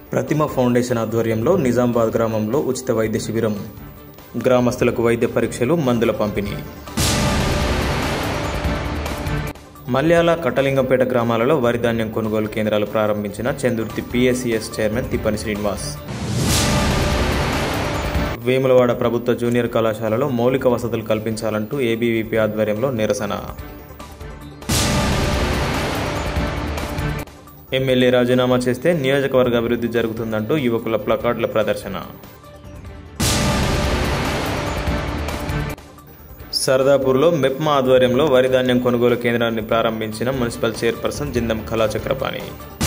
ప్రతిమ foundation ఆధ్వర్యంలో నిజామాబాద్ గ్రామంలో ఉచిత వైద్య శిబిరం గ్రామస్తులకు వైద్య పరీక్షలు మందుల పంపిణీ మల్యాల కట్టలింగంపేట గ్రామాలలో వరి ధాన్యం కొనుగోలు కేంద్రాలు ప్రారంభించిన చందుర్తి పిఎస్సిఎస్ చైర్మన్ తిప్పని శ్రీనివాస్ వేములవాడ ప్రభుత్వ జూనియర్ కళాశాలలో మౌలిక వసతులు కల్పించాలంటూ ఏబీవీపీ ఆధ్వర్యంలో నిరసన ఎమ్మెల్యే రాజీనామా చేస్తే నియోజకవర్గ అభివృద్ధి జరుగుతుందంటూ యువకుల ప్లకార్డుల ప్రదర్శన సరదాపూర్లో మెప్మా ఆధ్వర్యంలో వరి ధాన్యం కొనుగోలు కేంద్రాన్ని ప్రారంభించిన మున్సిపల్ చైర్పర్సన్ జిందం కళా చక్రపాణి